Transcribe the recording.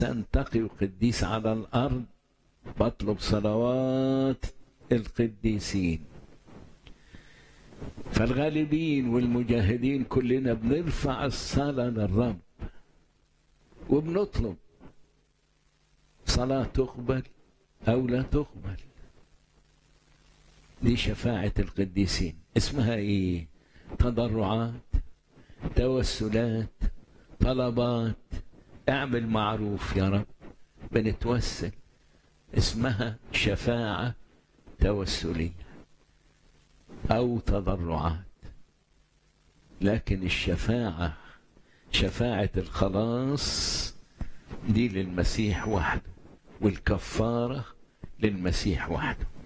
تنتقي القديس على الأرض بطلب صلوات القديسين فالغالبين والمجاهدين كلنا بنرفع الصلاة للرب وبنطلب صلاة تقبل أو لا تقبل دي شفاعة القديسين اسمها ايه تضرعات توسلات طلبات اعمل معروف يا رب بنتوسل اسمها شفاعة توسلية أو تضرعات لكن الشفاعة شفاعة الخلاص دي للمسيح وحده والكفارة للمسيح وحده